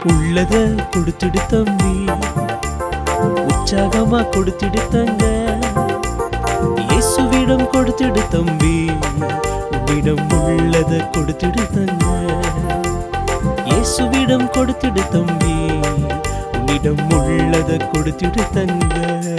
உள்ளத கொடுத்துடு தம்பி உற்சாகமா கொடுத்துடு தங்க இயேசுவிடம் கொடுத்துடு தம்பி உன்னிடம் உள்ளத கொடுத்துடு தங்க இயேசுவிடம் கொடுத்துடு தம்பி உன்னிடம் உள்ளத கொடுத்துடு தங்க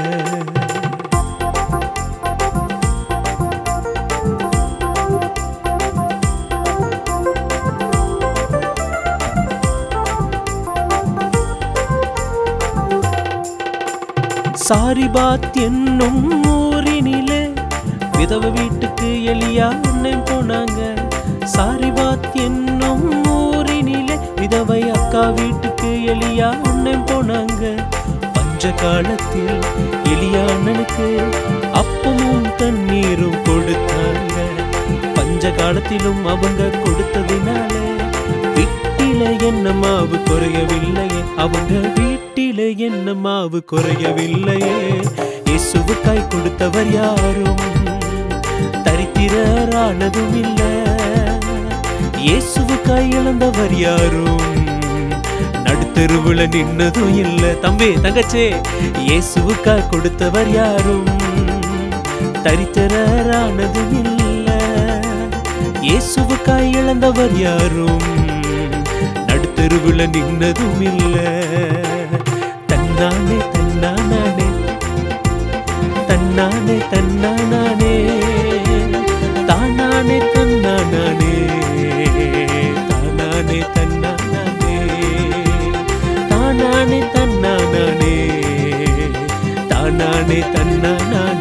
சாரிபாத் என்னும் ஊரினிலே விதவ வீட்டுக்கு எலியா அண்ணன் போனாங்க சாரிபாத் என்னும் ஊரினிலே விதவை அக்கா வீட்டுக்கு எலியா அண்ணன் போனாங்க பஞ்ச காலத்தில் எலியா அண்ணனுக்கு அப்பமும் தண்ணீரும் கொடுத்தாங்க பஞ்ச காலத்திலும் அவங்க கொடுத்ததினாலே வீட்டில என்ன மாவு குறையவில்லையே அவங்க வீட்டில என்ன மாவு குறையவில்லையே இயேசுவுக்காய் கொடுத்தவர் யாரும் தரித்திரரானதும் இல்ல இயேசுவுக்காய் இழந்தவர் யாரும் நடுத்தெருவுல நின்னதும் இல்ல தம்பி தங்கச்சே இயேசுவுக்காய் கொடுத்தவர் யாரும் தரித்திரரானதும் இல்ல இயேசுவுக்காய் இழந்தவர் யாரும் நடுத்தெருவுல நின்னதும் இல்ல தன்னானே தன்னானே தன்னானே தன்னானே தானானே தன்னானே தானானே தன்னானே தானானே தன்னானே தானானே தன்னானே